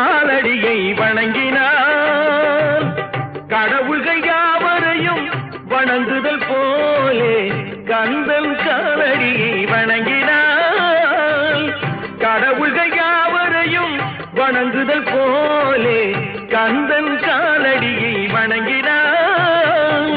காலடியை வணங்கினான் கடவுள்கள் யாவரையும் வணங்குதல் போலே கந்தன் காலடியை வணங்கினான் கடவுள்கள் யாவரையும் வணங்குதல் போலே கந்தன் காலடியை வணங்கினான்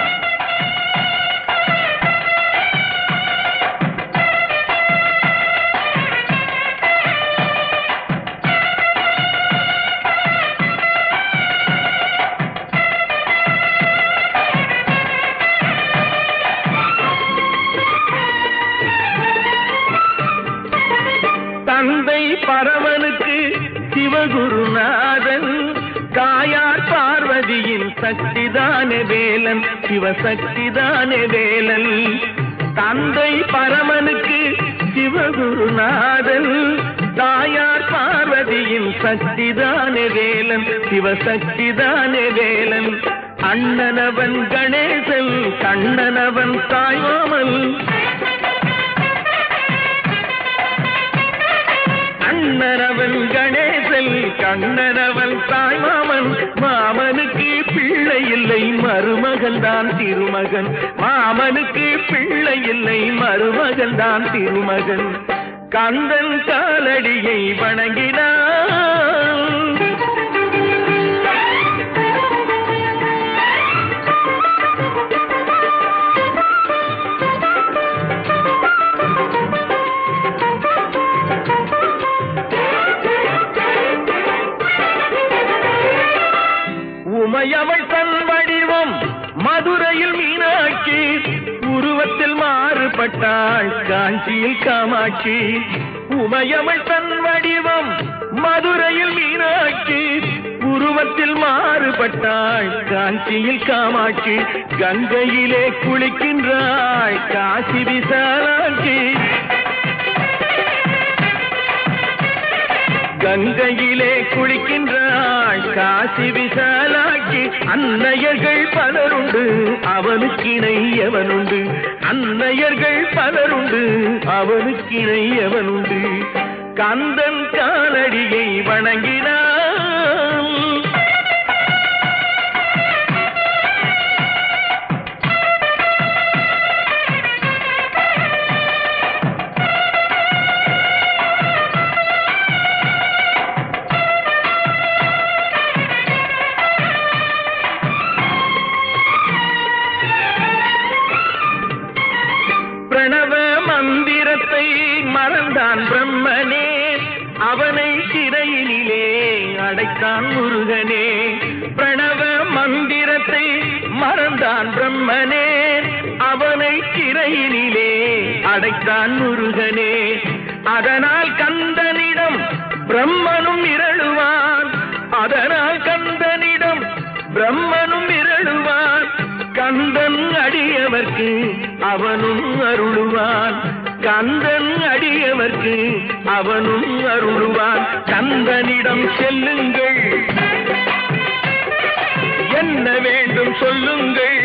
தந்தை பரவனுக்கு சிவகுருநாதன் தாயார் பார்வதியின் சக்திதானே வேலன் சிவசக்திதானே வேலன் தந்தை பரமனுக்கு சிவகுருநாதன் தாயார் பார்வதியின் சக்திதானே வேலன் சிவசக்திதானே வேலன் அண்ணனவன் கணேசன் கண்ணனவன் தாயோமன் அண்ணனவன் கணேசன் கண்ணனவன் தாய் மாமன் மாமனுக்கு பிள்ளை இல்லை மருமகன் தான் திருமகன் மாமனுக்கு பிள்ளை இல்லை மருமகன் தான் திருமகன் கந்தன் காலடியை வணங்கினான் உமையவள் தன் வடிவம் மதுரையில் மீனாட்சி உருவத்தில் மாறுபட்டாள் காஞ்சியில் காமாட்சி உமையவள் தன் வடிவம் மதுரையில் மீனாட்சி உருவத்தில் மாறுபட்டாள் காஞ்சியில் காமாட்சி கங்கையிலே குளிக்கின்றாள் காசி விசாலாட்சி கங்கையிலே குளிக்கின்றாள் காசி விசாலாக்கி அன்னையர்கள் பலருண்டு அவனுக்கிணை எவனுண்டு அன்னையர்கள் பலருண்டு அவனுக்கிணை எவனுண்டு கந்தன் காலடியை வணங்கினான் பிரணவ மந்திரத்தை மறந்தான் பிரம்மனே அவனை சிறையினிலே அடைத்தான் முருகனே பிரணவ மந்திரத்தை மறந்தான் பிரம்மனே அவனை சிறையினிலே அடைத்தான் முருகனே அதனால் கந்தனிடம் பிரம்மனும் இரழுவான் அதனால் கந்தனிடம் பிரம்மனும் இரழுவான் கந்தன் அடியவர்க்கு அவனும் அருளுவான் கந்தன் அடியவர்க்கு அவனும் அருளுவான் கந்தனிடம் செல்லுங்கள் என்ன வேண்டும் சொல்லுங்கள்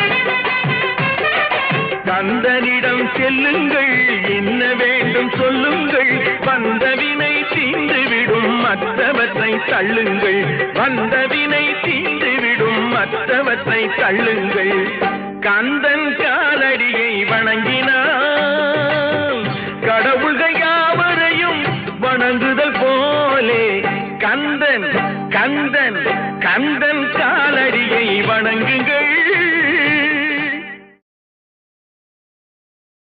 கந்தனிடம் செல்லுங்கள் என்ன வேண்டும் சொல்லுங்கள் வந்தவினை தீந்துவிடும் மற்றவற்றை தள்ளுங்கள் வந்தவினை தீந்துவிடும் மற்றவற்றை தள்ளுங்கள் கந்தன் காலடியை வணங்கினான் கடவுள்கள் யாவரையும் வணங்குதல் போலே கந்தன் கந்தன் கந்தன் காலடியை வணங்குங்கள்